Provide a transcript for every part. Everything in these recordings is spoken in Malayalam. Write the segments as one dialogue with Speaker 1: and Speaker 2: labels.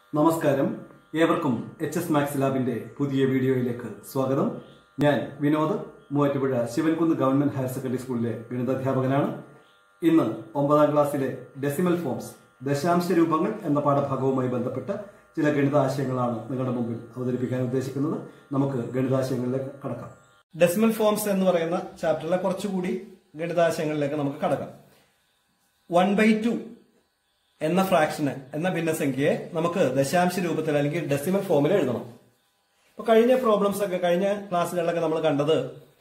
Speaker 1: നമസ്കാരം ഏവർക്കും എച്ച് എസ് മാക്സ് ലാബിന്റെ പുതിയ വീഡിയോയിലേക്ക് സ്വാഗതം ഞാൻ Vinod Muvattupuzha Sivankunnu government higher secondary സ്കൂളിലെ ഗണിതാധ്യാപകനാണ് ഇന്ന് ഒമ്പതാം ക്ലാസ്സിലെ ഡെസിമൽ ഫോംസ് ദശാംശ രൂപങ്ങൾ എന്ന പാഠഭാഗവുമായി ബന്ധപ്പെട്ട ചില ഗണിതാശയങ്ങളാണ് നിങ്ങളുടെ മുമ്പിൽ അവതരിപ്പിക്കാൻ ഉദ്ദേശിക്കുന്നത് നമുക്ക് ഗണിതാശയങ്ങളിലേക്ക് കടക്കാം ഡെസിമൽ ഫോംസ് എന്ന് പറയുന്ന ചാപ്റ്ററിലെ കുറച്ചുകൂടി ഗണിതാശയങ്ങളിലേക്ക് നമുക്ക് കടക്കാം വൺ ബൈ ടു എന്ന ഫ്രാക്ഷന് എന്ന ഭിന്നസംഖ്യയെ നമുക്ക് ദശാംശ രൂപത്തിൽ അല്ലെങ്കിൽ ഡെസിമൽ ഫോമിൽ എഴുതണം ഇപ്പൊ കഴിഞ്ഞ പ്രോബ്ലംസ് ഒക്കെ കഴിഞ്ഞ ക്ലാസ്സുകളിലൊക്കെ നമ്മൾ കണ്ടത്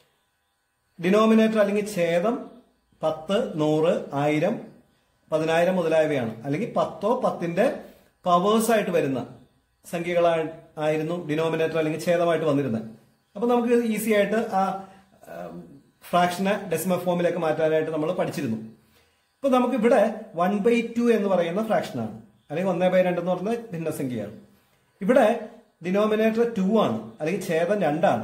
Speaker 1: ഡിനോമിനേറ്റർ അല്ലെങ്കിൽ ഛേദം പത്ത് നൂറ് ആയിരം പതിനായിരം മുതലായവയാണ് അല്ലെങ്കിൽ പത്തോ പത്തിന്റെ പവേഴ്സ് ആയിട്ട് വരുന്ന സംഖ്യകളായി ആയിരുന്നു ഡിനോമിനേറ്റർ അല്ലെങ്കിൽ ഛേദമായിട്ട് വന്നിരുന്നത് അപ്പൊ നമുക്ക് ഈസി ആയിട്ട് ആ ഫ്രാക്ഷനെ ഡെസിമൽ ഫോമിലേക്ക് മാറ്റാനായിട്ട് നമ്മൾ പഠിച്ചിരുന്നു ഇപ്പൊ നമുക്ക് ഇവിടെ വൺ ബൈ ടു എന്ന് പറയുന്ന ഫ്രാക്ഷനാണ് അല്ലെങ്കിൽ ഒന്നേ ബൈ രണ്ട് എന്ന് പറയുന്നത് ഭിന്നസംഖ്യയാണ് ഇവിടെ ഡിനോമിനേറ്റർ ടു ആണ് അല്ലെങ്കിൽ ഛേദം രണ്ടാണ്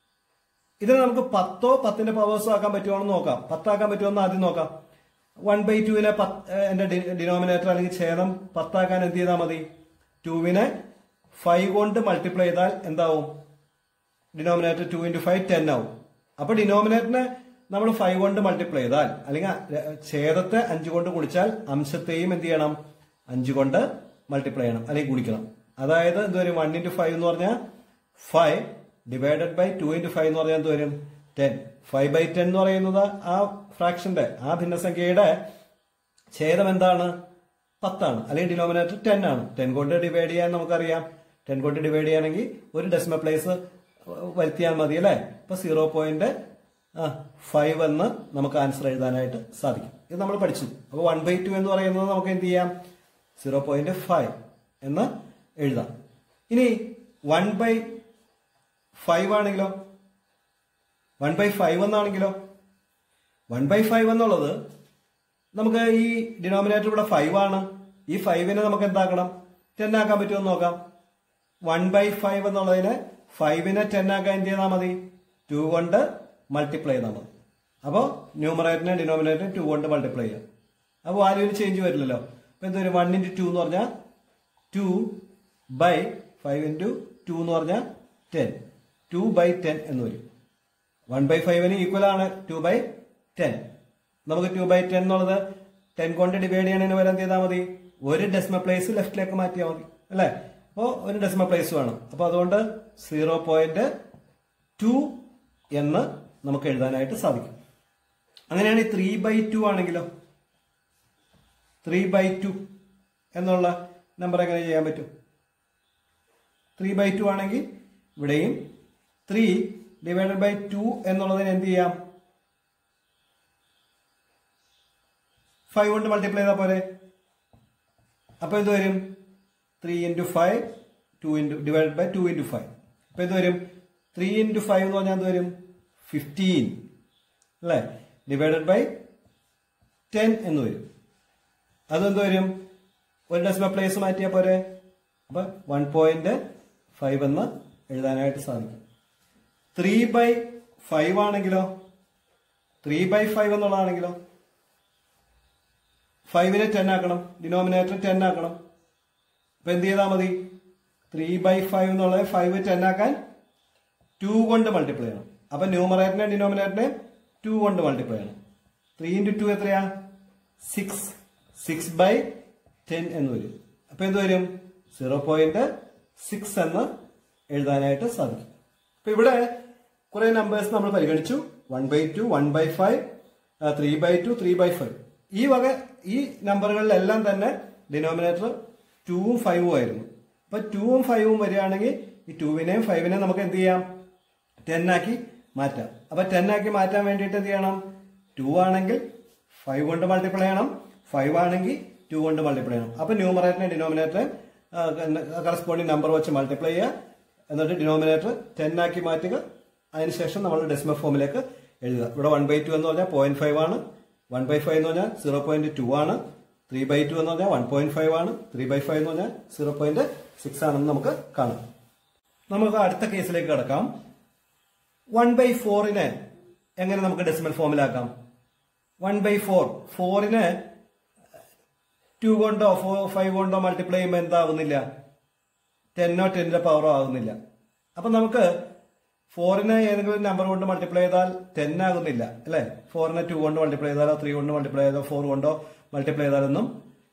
Speaker 1: ഇതിനെ നമുക്ക് പത്തോ പത്തിന്റെ പവേഴ്സോ ആക്കാൻ പറ്റുമോ എന്ന് നോക്കാം പത്താക്കാൻ പറ്റുമോ എന്ന് ആദ്യം നോക്കാം വൺ ബൈ ടുവിനെ എന്റെ ഡിനോമിനേറ്റർ അല്ലെങ്കിൽ ഛേദം പത്താക്കാൻ എന്ത് ചെയ്താൽ മതി ടുവിനെ ഫൈവ് കൊണ്ട് മൾട്ടിപ്ലൈ ചെയ്താൽ എന്താവും denominator two into five ten ആവും അപ്പൊ ഡിനോമിനേറ്ററിനെ നമ്മൾ ഫൈവ് കൊണ്ട് മൾട്ടിപ്ലൈ ചെയ്താൽ അല്ലെങ്കിൽ ഛേദത്തെ അഞ്ച് കൊണ്ട് ഗുണിച്ചാൽ അംശത്തെയും എന്ത് ചെയ്യണം അഞ്ച് കൊണ്ട് മൾട്ടിപ്ലൈ ചെയ്യണം അല്ലെങ്കിൽ ഗുണിക്കണം അതായത് എന്ത് വരും വൺ ഇൻറ്റു ഫൈവ് എന്ന് പറഞ്ഞാൽ five divided by two into five എന്ന് പറഞ്ഞാൽ എന്ത് വരും ടെൻ ഫൈവ് ബൈ ടെൻ എന്ന് പറയുന്നത് ആ ഫ്രാക്ഷന്റെ ആ ഭിന്നസംഖ്യയുടെ ഛേദം എന്താണ് പത്താണ് അല്ലെങ്കിൽ ഡിനോമിനേറ്റർ ടെൻ ആണ് ടെൻ കൊണ്ട് ഡിവൈഡ് ചെയ്യാൻ നമുക്കറിയാം ടെൻ കൊണ്ട് ഡിവൈഡ് ചെയ്യാണെങ്കിൽ ഒരു ഡെസിമൽ പ്ലേസ് വരുത്തിയാൽ മതി അല്ലേ ഇപ്പൊ സീറോ പോയിന്റ് ഫൈവ് എന്ന് നമുക്ക് ആൻസർ എഴുതാനായിട്ട് സാധിക്കും ഇത് നമ്മൾ പഠിച്ചു അപ്പോൾ വൺ ബൈ ടു എന്ന് പറയുന്നത് നമുക്ക് എന്ത് ചെയ്യാം സീറോ പോയിന്റ് ഫൈവ് എന്ന് എഴുതാം ഇനി വൺ ബൈ ഫൈവ് ആണെങ്കിലോ വൺ ബൈ ഫൈവ് എന്നാണെങ്കിലോ വൺ ബൈ ഫൈവ് എന്നുള്ളത് നമുക്ക് ഈ ഡിനോമിനേറ്റർ ഇവിടെ ഫൈവ് ആണ് ഈ ഫൈവിനെ നമുക്ക് എന്താക്കണം ടെൻ ആക്കാൻ പറ്റുമോ എന്ന് നോക്കാം വൺ ബൈ ഫൈവ് എന്നുള്ളതിനെ ഫൈവിനെ ടെൻ ആക്കാൻ എന്ത് ചെയ്താൽ മതി ടു കൊണ്ട് മൾട്ടിപ്ലൈ ചെയ്താൽ മതി അപ്പോൾ ന്യൂമറേറ്ററിനെ ഡിനോമിനേറ്ററിനെ ടു കൊണ്ട് മൾട്ടിപ്ലൈ ചെയ്യാം അപ്പോൾ വാല്യൂവിൽ ചേഞ്ച് വരില്ലല്ലോ അപ്പോൾ എന്ത് വരും വൺ ഇൻറ്റു ടു എന്ന് പറഞ്ഞാൽ two by five into two എന്ന് പറഞ്ഞാൽ ടെൻ ടു ബൈ ടെൻ എന്ന് വരും വൺ ബൈ ഫൈവിന് ഈക്വൽ ആണ് ടു ബൈ ടെൻ നമുക്ക് ടു ബൈ ടെൻ എന്നുള്ളത് ടെൻ കൊണ്ട് ഡിവൈഡ് ചെയ്യണതിന് വരെ എന്ത് ചെയ്താൽ മതി ഒരു ഡെസിമൽ പ്ലേസ് ലെഫ്റ്റിലേക്ക് മാറ്റിയാൽ മതി അല്ലേ അപ്പോൾ ഒരു ഡെസിമൽ പ്ലേസ് വേണം അപ്പോൾ അതുകൊണ്ട് സീറോ പോയിന്റ് ടു എന്ന് നമുക്ക് എഴുതാനായിട്ട് സാധിക്കും അങ്ങനെയാണെങ്കിൽ ത്രീ ബൈ ടു ആണെങ്കിലോ ത്രീ ബൈ ടു എന്നുള്ള നമ്പർ എങ്ങനെ ചെയ്യാൻ പറ്റും ത്രീ ബൈ ടു ആണെങ്കിൽ ഇവിടെയും ത്രീ ഡിവൈഡഡ് ബൈ ടു എന്നുള്ളതിന് എന്ത് ചെയ്യാം ഫൈവ് കൊണ്ട് മൾട്ടിപ്ലൈ ചെയ്താൽ പോലെ അപ്പൊ എന്ത് വരും three into five two into divide by two into five അപ്പൊ എന്ത് വരും ത്രീ ഇൻറ്റു ഫൈവ് എന്ന് പറഞ്ഞാൽ എന്ത് വരും ഫിഫ്റ്റീൻ അല്ലേ ഡിവൈഡഡ് ബൈ ടെൻ എന്ന് വരും അതെന്ത് വരും ഒരു ഡെസിമൽ പ്ലേസ് മാറ്റിയാൽ പോരെ അപ്പൊ വൺ പോയിന്റ് ഫൈവ് എന്ന് എഴുതാനായിട്ട് സാധിക്കും ത്രീ ബൈ ഫൈവ് ആണെങ്കിലോ ത്രീ ബൈ ഫൈവ് എന്നുള്ളതാണെങ്കിലോ ഫൈവിനെ ടെൻ ആക്കണം ഡിനോമിനേറ്റർ ടെൻ ആക്കണം അപ്പൊ എന്ത് ചെയ്താൽ മതി ത്രീ ബൈ ഫൈവ് എന്നുള്ളത് ഫൈവ് ടെൻ ആക്കാൻ ടു കൊണ്ട് മൾട്ടിപ്ലൈ ചെയ്യണം അപ്പൊ ന്യൂമറേറ്ററിനെ ഡിനോമിനേറ്ററിനെ ടു കൊണ്ട് മൾട്ടിപ്ലൈ ചെയ്യണം ത്രീ ഇൻറ്റു ടു എത്രയാ സിക്സ് സിക്സ് ബൈ ടെൻ എന്ന് വരും അപ്പൊ എന്ത് വരും സീറോ പോയിന്റ് സിക്സ് എന്ന് എഴുതാനായിട്ട് സാധിക്കും അപ്പൊ ഇവിടെ കുറെ നമ്പേഴ്സ് നമ്മൾ പരിഗണിച്ചു one by two one by five three by two three by five ഈ വക ഈ നമ്പറുകളിലെല്ലാം തന്നെ ഡിനോമിനേറ്റർ ടൂവും ഫൈവും ആയിരുന്നു അപ്പൊ ടൂവും ഫൈവും വരികയാണെങ്കിൽ ഈ ടൂവിനെയും ഫൈവിനെയും നമുക്ക് എന്ത് ചെയ്യാം ടെൻ ആക്കി മാറ്റാം അപ്പൊ ടെൻ ആക്കി മാറ്റാൻ വേണ്ടിയിട്ട് എന്ത് ചെയ്യണം ടു ആണെങ്കിൽ ഫൈവ് കൊണ്ട് മൾട്ടിപ്ലൈ ചെയ്യണം ഫൈവ് ആണെങ്കിൽ ടു കൊണ്ട് മൾട്ടിപ്ലൈ ചെയ്യണം അപ്പൊ ന്യൂമറേറ്ററിനെ ഡിനോമിനേറ്ററെ കറസ്പോണ്ടിങ് നമ്പർ വെച്ച് മൾട്ടിപ്ലൈ ചെയ്യുക എന്നിട്ട് ഡിനോമിനേറ്റർ ടെൻ ആക്കി മാറ്റുക അതിനുശേഷം നമ്മൾ ഡെസിമൽ ഫോമിലേക്ക് എഴുതുക ഇവിടെ വൺ ബൈ ടു എന്ന് പറഞ്ഞാൽ പോയിന്റ് ഫൈവ് ആണ് വൺ ബൈ ഫൈവ് എന്ന് പറഞ്ഞാൽ സീറോ പോയിന്റ് ടു ആണ് ത്രീ ബൈ ടു എന്ന് പറഞ്ഞാൽ വൺ പോയിന്റ് ഫൈവ് ആണ് ത്രീ ബൈ ഫൈവ് എന്ന് പറഞ്ഞാൽ സീറോ പോയിന്റ് സിക്സ് ആണെന്ന് നമുക്ക് കാണാം നമുക്ക് അടുത്ത കേസിലേക്ക് കിടക്കാം വൺ ബൈ ഫോറിനെ എങ്ങനെ നമുക്ക് ഡെസിമൽ ഫോമിലാക്കാം വൺ ബൈ ഫോർ ഫോറിന് ടു കൊണ്ടോ ഫൈവ് കൊണ്ടോ മൾട്ടിപ്ലൈ ചെയ്യുമ്പോൾ എന്താവുന്നില്ല ടെന്നോ ടെന്നിന്റെ പവറോ ആകുന്നില്ല അപ്പൊ നമുക്ക് ഫോറിനെ ഏതെങ്കിലും നമ്പർ കൊണ്ട് മൾട്ടിപ്ലൈ ചെയ്താൽ ടെൻ ആകുന്നില്ല അല്ലെ ഫോറിനെ ടു കൊണ്ട് മൾട്ടിപ്ലൈ ചെയ്താലോ ത്രീ കൊണ്ട് മൾട്ടിപ്ലൈ ചെയ്താലോ ഫോർ കൊണ്ടോ മൾട്ടിപ്ലൈ ചെയ്താലൊന്നും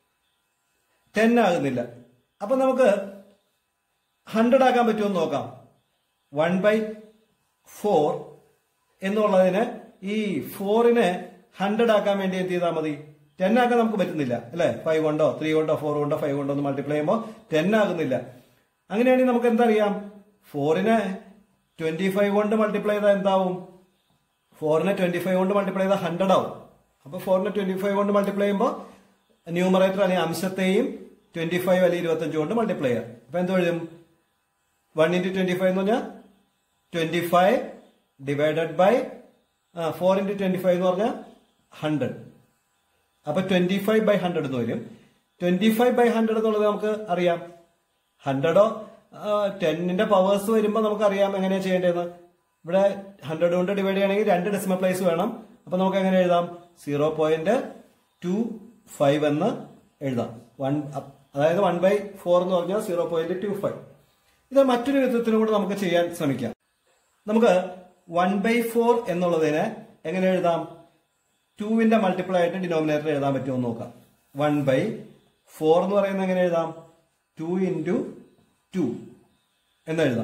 Speaker 1: ടെൻ ആകുന്നില്ല അപ്പൊ നമുക്ക് ഹൺഡ്രഡ് ആക്കാൻ പറ്റുമെന്ന് നോക്കാം വൺ ബൈ ഫോർ എന്നുള്ളതിന് ഈ ഫോറിനെ ഹൺഡ്രഡ് ആക്കാൻ വേണ്ടി എന്ത് ചെയ്താൽ മതി ടെൻ ആക്കാൻ നമുക്ക് പറ്റുന്നില്ല അല്ലെ ഫൈവ് കൊണ്ടോ ത്രീ കൊണ്ടോ ഫോർ കൊണ്ടോ ഫൈവ് കൊണ്ടോ ഒന്ന് മൾട്ടിപ്ലൈ ചെയ്യുമ്പോൾ ടെൻ ആകുന്നില്ല അങ്ങനെയാണെങ്കിൽ നമുക്ക് എന്തറിയാം ഫോറിനെ ട്വന്റി ഫൈവ് കൊണ്ട് മൾട്ടിപ്ലൈ ചെയ്താൽ എന്താവും ഫോറിനെ ട്വന്റി ഫൈവ് കൊണ്ട് മൾട്ടിപ്ലൈ ചെയ്താൽ ഹൺഡ്രഡ് ആവും അപ്പൊ ഫോറിനെ ട്വന്റി ഫൈവ് കൊണ്ട് മൾട്ടിപ്ലൈ ചെയ്യുമ്പോൾ ന്യൂമറേറ്റർ അല്ലെങ്കിൽ അംശത്തെയും ട്വന്റി ഫൈവ് അല്ലെങ്കിൽ ഇരുപത്തഞ്ച് കൊണ്ട് മൾട്ടിപ്ലൈ ചെയ്യാം അപ്പൊ എന്ത് എഴുതും വൺ ഇൻറ്റു ട്വന്റി ഫൈവ് എന്ന് പറഞ്ഞാൽ twenty five divided by four into twenty five എന്ന് പറഞ്ഞാൽ ഹൺഡ്രഡ് അപ്പൊ ട്വന്റി ഫൈവ് ബൈ ഹൺഡ്രഡ് എന്ന് വരും ട്വന്റി ഫൈവ് ബൈ ഹൺഡ്രഡ് എന്നുള്ളത് നമുക്ക് അറിയാം ഹൺഡ്രഡോ ടെന്നിന്റെ പവേഴ്സ് വരുമ്പോൾ നമുക്ക് അറിയാം എങ്ങനെയാ ചെയ്യേണ്ടതെന്ന് ഇവിടെ ഹൺഡ്രഡ് കൊണ്ട് ഡിവൈഡ് ചെയ്യണമെങ്കിൽ രണ്ട് ഡെസിമൽ പ്ലേസ് വേണം അപ്പൊ നമുക്ക് എങ്ങനെ എഴുതാം സീറോ പോയിന്റ് ടു ഫൈവ് എന്ന് എഴുതാം വൺ അതായത് വൺ ബൈ ഫോർ എന്ന് പറഞ്ഞാൽ സീറോ പോയിന്റ് ടു ഫൈവ് ഇത് മറ്റൊരു വിധത്തിലും കൂടെ നമുക്ക് ചെയ്യാൻ ശ്രമിക്കാം നമുക്ക് വൺ ബൈ ഫോർ എന്നുള്ളതിനെ എങ്ങനെ എഴുതാം ടുവിന്റെ മൾട്ടിപ്പിൾ ആയിട്ട് ഡിനോമിനേറ്റർ എഴുതാൻ പറ്റുമോ എന്ന് നോക്കാം വൺ ബൈ ഫോർ എന്ന് പറയുന്നത് എങ്ങനെ എഴുതാം ടു ഇൻറ്റു ടു എന്ന് എഴുതാം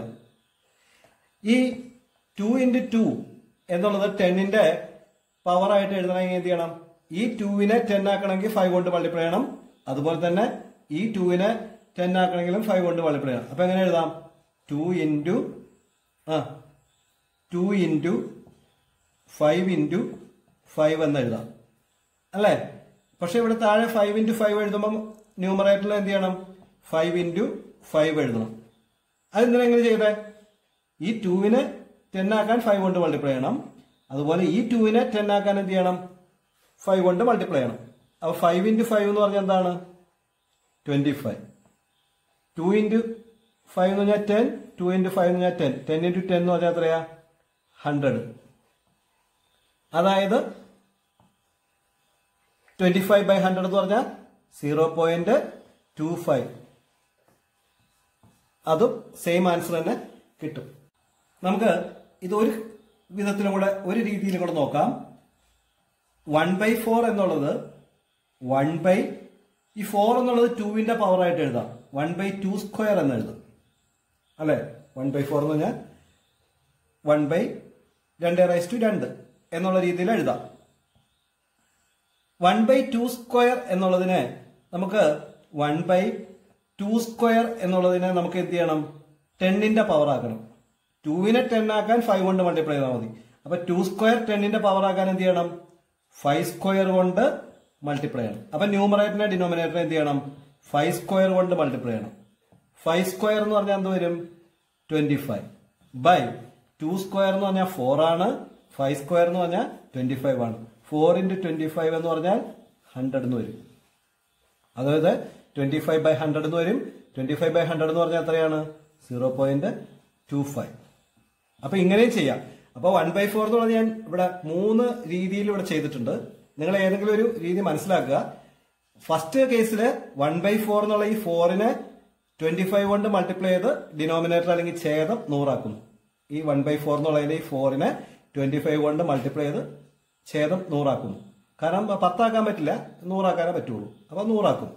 Speaker 1: ഈ ടു ഇൻറ്റു ടു എന്നുള്ളത് ടെന്നിന്റെ പവർ ആയിട്ട് എഴുതണമെങ്കിൽ എന്ത് ചെയ്യണം ഈ ടുവിനെ ടെൻ ആക്കണമെങ്കിൽ ഫൈവ് കൊണ്ട് മൾട്ടിപ്ലൈ ചെയ്യണം അതുപോലെ തന്നെ ഈ ടുവിനെ ടെൻ ആക്കണമെങ്കിലും ഫൈവ് കൊണ്ട് മൾട്ടിപ്ലൈ ചെയ്യണം അപ്പൊ എങ്ങനെ എഴുതാം ടു ഇൻറ്റു ആ two into five into five എന്ന് എഴുതാം അല്ലേ പക്ഷെ ഇവിടെ താഴെ ഫൈവ് ഇൻറ്റു ഫൈവ് എഴുതുമ്പം ന്യൂമറേറ്ററിൽ എന്ത് ചെയ്യണം ഫൈവ് ഇൻറ്റു ഫൈവ് എഴുതണം അതെന്തിനാ എങ്ങനെ ചെയ്തേ ഈ ടുവിനെ ടെൻ ആക്കാൻ ഫൈവ് കൊണ്ട് മൾട്ടിപ്ലൈ ചെയ്യണം അതുപോലെ ഈ ടുവിനെ ടെൻ ആക്കാൻ എന്ത് ചെയ്യണം ഫൈവ് കൊണ്ട് മൾട്ടിപ്ലൈ ചെയ്യണം അപ്പൊ ഫൈവ് ഇൻറ്റു ഫൈവ് എന്ന് പറഞ്ഞാൽ എന്താണ് twenty five two into five എന്ന് പറഞ്ഞാൽ ടെൻ ടു ഇൻറ്റു ഫൈവ് എന്ന് പറഞ്ഞാൽ ടെൻ ടെൻ ഇൻറ്റു ടെൻ എന്ന് പറഞ്ഞാൽ എത്രയാ ഹൺഡ്രഡ് അതായത് ട്വന്റി ഫൈവ് ബൈ ഹൺഡ്രഡ് എന്ന് പറഞ്ഞാൽ സീറോ പോയിന്റ് ടു ഫൈവ് അതും സെയിം ആൻസർ തന്നെ കിട്ടും നമുക്ക് ഇത് ഒരു വിധത്തിലും കൂടെ ഒരു രീതിയിലും കൂടെ നോക്കാം വൺ ബൈ ഫോർ എന്നുള്ളത് വൺ ബൈ ഈ ഫോർ എന്നുള്ളത് ടുവിന്റെ പവർ ആയിട്ട് എഴുതാം വൺ ബൈ ടു സ്ക്വയർ എന്ന് എഴുതാം അല്ലെ വൺ ബൈ ഫോർ എന്ന് പറഞ്ഞാൽ വൺ ബൈ രണ്ട് റൈസ് ടു രണ്ട് എന്നുള്ള രീതിയിൽ എഴുതാം വൺ ബൈ ടു സ്ക്വയർ എന്നുള്ളതിനെ നമുക്ക് വൺ ബൈ ടു സ്ക്വയർ എന്നുള്ളതിനെ നമുക്ക് എന്ത് ചെയ്യണം ടെന്നിന്റെ പവർ ആക്കണം ടുവിനെ ടെൻ ആക്കാൻ ഫൈവ് കൊണ്ട് മൾട്ടിപ്ലൈ ചെയ്താൽ മതി അപ്പൊ ടു സ്ക്വയർ ടെന്നിന്റെ പവർ ആക്കാൻ എന്ത് ചെയ്യണം ഫൈവ് സ്ക്വയർ കൊണ്ട് മൾട്ടിപ്ലൈ ചെയ്യണം അപ്പൊ ന്യൂമറേറ്ററിനെ ഡിനോമിനേറ്ററിനെ എന്ത് ചെയ്യണം ഫൈവ് സ്ക്വയർ കൊണ്ട് മൾട്ടിപ്ലൈ ചെയ്യണം ഫൈവ് സ്ക്വയർ എന്ന് പറഞ്ഞാൽ എന്ത് വരും twenty five by two square എന്ന് പറഞ്ഞാൽ ഫോർ ആണ് ഫൈവ് സ്ക്വയർ എന്ന് പറഞ്ഞാൽ ട്വന്റി ഫൈവ് ആണ് ഫോർ ഇൻറ്റു ട്വന്റി ഫൈവ് എന്ന് പറഞ്ഞാൽ ഹൺഡ്രഡ് എന്ന് വരും അതായത് ട്വന്റി ഫൈവ് ബൈ ഹൺഡ്രഡ് എന്ന് വരും ട്വന്റി ഫൈവ് ബൈ ഹൺഡ്രഡ് എന്ന് പറഞ്ഞാൽ എത്രയാണ് സീറോ പോയിന്റ് ടു ഫൈവ് അപ്പൊ ഇങ്ങനെയും ചെയ്യാം അപ്പൊ വൺ ബൈ ഫോർ എന്നുള്ളത് ഞാൻ ഇവിടെ മൂന്ന് രീതിയിൽ ഇവിടെ ചെയ്തിട്ടുണ്ട് നിങ്ങൾ ഏതെങ്കിലും ഒരു രീതി മനസ്സിലാക്കുക ഫസ്റ്റ് കേസിൽ വൺ ബൈ ഫോർ എന്നുള്ള ഈ ഫോറിനെ ട്വന്റി ഫൈവ് കൊണ്ട് മൾട്ടിപ്ലൈ ചെയ്ത് ഡിനോമിനേറ്റർ അല്ലെങ്കിൽ ഛേദം നൂറാക്കുന്നു ഈ വൺ ബൈ ഫോർ എന്നുള്ളതിന്റെ ഈ ഫോറിനെ ട്വന്റി ഫൈവ് കൊണ്ട് മൾട്ടിപ്ലൈ ചെയ്ത് ഛേദം നൂറാക്കുന്നു കാരണം പത്താക്കാൻ പറ്റില്ല നൂറാക്കാനേ പറ്റുള്ളൂ അപ്പൊ നൂറാക്കും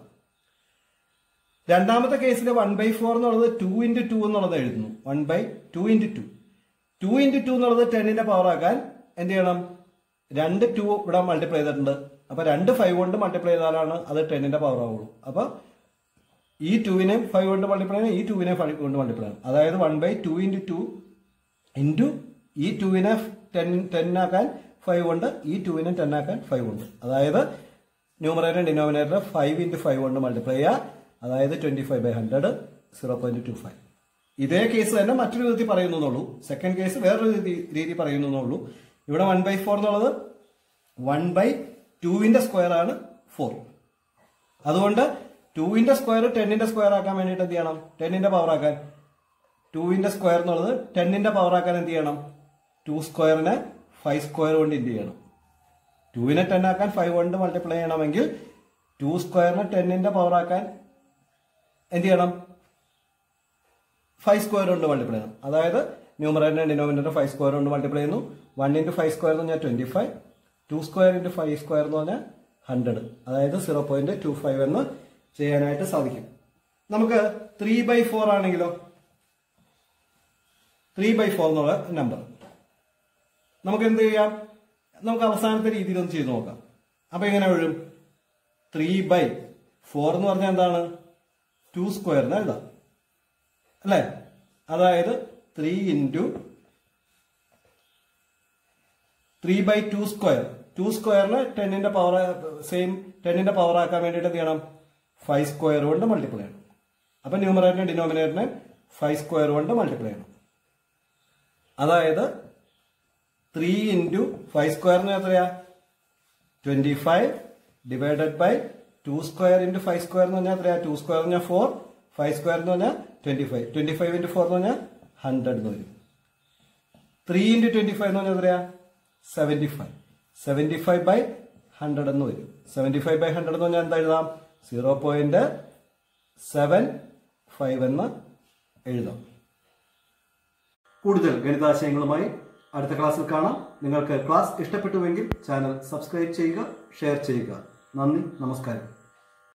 Speaker 1: രണ്ടാമത്തെ കേസിൽ വൺ ബൈ ഫോർ എന്നുള്ളത് ടു ഇൻറ്റു ടു എന്നുള്ളത് എഴുതുന്നു one by two into two two into two എന്നുള്ളത് ടെന്നിന്റെ പവർ ആക്കാൻ എന്ത് ചെയ്യണം രണ്ട് ടു ഇവിടെ മൾട്ടിപ്ലൈ ചെയ്തിട്ടുണ്ട് അപ്പൊ രണ്ട് ഫൈവ് കൊണ്ട് മൾട്ടിപ്ലൈ ചെയ്താലാണ് അത് ടെന്നിന്റെ പവർ ആവുള്ളൂ അപ്പൊ ഈ ടുവിനെ ഫൈവ് കൊണ്ട് മൾട്ടിപ്ലൈ ചെയ്യണം ഈ ടുവിനെ ഫൈവ് കൊണ്ട് മൾട്ടിപ്ലൈ ചെയ്യണം അതായത് one by two into two into ഈ ടുവിനെ ടെൻ ടെൻ ആക്കാൻ ഫൈവ് ഉണ്ട് ഈ ടുവിനെ ടെൻ ആക്കാൻ ഫൈവ് ഉണ്ട് അതായത് numerator denominator five into five കൊണ്ട് മൾട്ടിപ്ലൈ ചെയ്യുക അതായത് twenty five by hundred zero point two five ഇതേ കേസ് തന്നെ മറ്റൊരു വിധത്തിൽ പറയുന്നുള്ളൂ സെക്കൻഡ് കേസ് വേറൊരു രീതി രീതി പറയുന്നുള്ളൂ ഇവിടെ വൺ ബൈ ഫോർ എന്നുള്ളത് വൺ ബൈ ടുവിന്റെ സ്ക്വയർ ആണ് ഫോർ അതുകൊണ്ട് ടുവിന്റെ സ്ക്വയർ ടെന്നിന്റെ സ്ക്വയർ ആക്കാൻ വേണ്ടിയിട്ട് എന്ത് ചെയ്യണം ടെന്നിന്റെ പവർ ആക്കാൻ ടുവിന്റെ സ്ക്വയർ എന്നുള്ളത് ടെന്നിന്റെ പവർ ആക്കാൻ എന്ത് ചെയ്യണം ടു സ്ക്വയറിനെ ഫൈവ് സ്ക്വയർ കൊണ്ട് എന്ത് ചെയ്യണം ടുവിനെ ടെൻ ആക്കാൻ ഫൈവ് കൊണ്ട് മൾട്ടിപ്ലൈ ചെയ്യണമെങ്കിൽ ടു സ്ക്വയറിനെ ടെന്നിന്റെ പവർ ആക്കാൻ എന്ത് ചെയ്യണം ഫൈവ് സ്ക്വയർ കൊണ്ട് മൾട്ടിപ്ലൈ ചെയ്യണം അതായത് ന്യൂമറേറ്ററിനെ ഡിനോമിനേറ്റർ ഫൈവ് സ്ക്വയർ കൊണ്ട് മൾട്ടിപ്ലൈ ചെയ്യുന്നു വൺ ഇൻറ്റു ഫൈവ് സ്ക്വയർ എന്ന് പറഞ്ഞാൽ twenty five two square into five square എന്ന് പറഞ്ഞാൽ ഹൺഡ്രഡ് അതായത് സീറോ പോയിന്റ് ടു ഫൈവ് എന്ന് ചെയ്യാനായിട്ട് സാധിക്കും നമുക്ക് ത്രീ ബൈ ഫോർ ആണെങ്കിലോ ത്രീ ബൈ ഫോർ എന്നുള്ള നമ്പർ നമുക്ക് എന്ത് ചെയ്യാം നമുക്ക് അവസാനത്തെ രീതിയിൽ ഒന്ന് ചെയ്ത് നോക്കാം അപ്പൊ എങ്ങനെ വീഴും ത്രീ ബൈ ഫോർ എന്ന് പറഞ്ഞാൽ എന്താണ് ടു സ്ക്വയറിന് എഴുതാം അല്ലേ അതായത് three into three by two square two സ്ക്വയറിന് ടെന്നിന്റെ പവർ സെയിം ടെന്നിന്റെ പവർ ആക്കാൻ വേണ്ടിയിട്ട് എന്ത് ചെയ്യണം ഫൈവ് സ്ക്വയർ കൊണ്ട് മൾട്ടിപ്ലൈ ചെയ്യണം അപ്പൊ ന്യൂമറേറ്ററിനെ ഡിനോമിനേറ്ററിനെ ഫൈവ് സ്ക്വയർ കൊണ്ട് മൾട്ടിപ്ലൈ ചെയ്യണം അതായത് ത്രീ ഇൻറ്റു ഫൈവ് സ്ക്വയറിന് എത്രയാ twenty five divided by two square into five square എന്ന് പറഞ്ഞാൽ എത്രയാ ടു സ്ക്വയർ എന്ന് പറഞ്ഞാൽ ഫോർ ഫൈവ് സ്ക്വയർ എന്ന് പറഞ്ഞാൽ twenty five twenty five into four എന്ന് പറഞ്ഞാൽ ഹൺഡ്രഡ് എന്ന് വരും ത്രീ ഇൻറ്റു ട്വന്റി ഫൈവ് എന്ന് പറഞ്ഞാൽ എത്രയാ seventy five seventy five by hundred എന്ന് വരും സെവന്റി ഫൈവ് ബൈ ഹൺഡ്രഡ് എന്ന് പറഞ്ഞാൽ എന്താ എഴുതാം സീറോ പോയിന്റ് സെവൻ ഫൈവ് എന്ന് എഴുതാം കൂടുതൽ ഗണിതാശയങ്ങളുമായി അടുത്ത ക്ലാസ്സിൽ കാണാം നിങ്ങൾക്ക് ക്ലാസ് ഇഷ്ടപ്പെട്ടുവെങ്കിൽ ചാനൽ സബ്സ്ക്രൈബ് ചെയ്യുക ഷെയർ ചെയ്യുക നന്ദി നമസ്കാരം